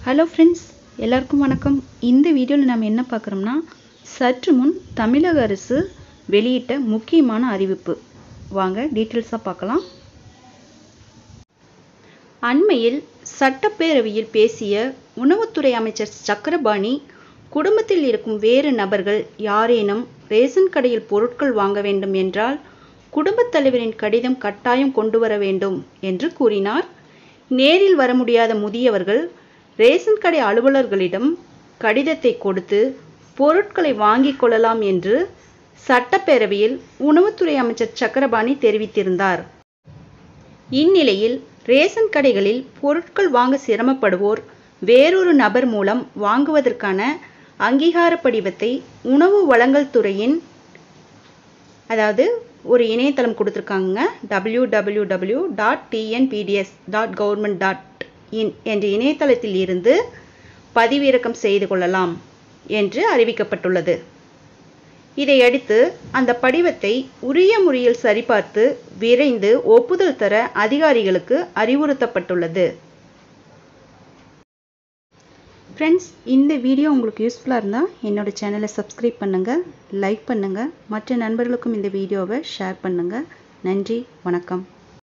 hello friends எல்லாருக்கும் வணக்கம் இந்த வீடியோவில் நம்ம என்ன பார்க்குறோம்னா சற்று முன் தமிழக அரசு வெளியிட்ட முக்கியமான அறிவிப்பு வாங்க டீட்டெயில்ஸாக பார்க்கலாம் அண்மையில் சட்டப்பேரவையில் பேசிய உணவுத்துறை அமைச்சர் சக்கரபாணி குடும்பத்தில் இருக்கும் வேறு நபர்கள் யாரேனும் ரேஷன் கடையில் பொருட்கள் வாங்க வேண்டும் என்றால் குடும்பத் தலைவரின் கடிதம் கட்டாயம் கொண்டு வர வேண்டும் என்று கூறினார் நேரில் வர முடியாத முதியவர்கள் ரேஷன் கடை அலுவலர்களிடம் கடிதத்தை கொடுத்து பொருட்களை வாங்கிக் கொள்ளலாம் என்று சட்டப்பேரவையில் உணவுத்துறை அமைச்சர் சக்கரபாணி தெரிவித்திருந்தார் இந்நிலையில் ரேஷன் கடைகளில் பொருட்கள் வாங்க சிரமப்படுவோர் வேறொரு நபர் மூலம் வாங்குவதற்கான அங்கீகார படிவத்தை உணவு வழங்கல் துறையின் அதாவது ஒரு இணையதளம் கொடுத்துருக்காங்க W W W dot TNPDS dot government dot in என்ற இணையதளத்தில் இருந்து பதிவிறக்கம் செய்து கொள்ளலாம் என்று அறிவிக்கப்பட்டுள்ளது இதையடுத்து அந்த படிவத்தை உரிய முறையில் சரிபார்த்து விரைந்து ஒப்புதல் தர அதிகாரிகளுக்கு அறிவுறுத்தப்பட்டுள்ளது ஃப்ரெண்ட்ஸ் இந்த வீடியோ உங்களுக்கு யூஸ்ஃபுல்லாக இருந்தால் என்னோடய சேனலை சப்ஸ்கிரைப் பண்ணுங்கள் லைக் பண்ணுங்கள் மற்ற நண்பர்களுக்கும் இந்த வீடியோவை ஷேர் பண்ணுங்கள் நன்றி வணக்கம்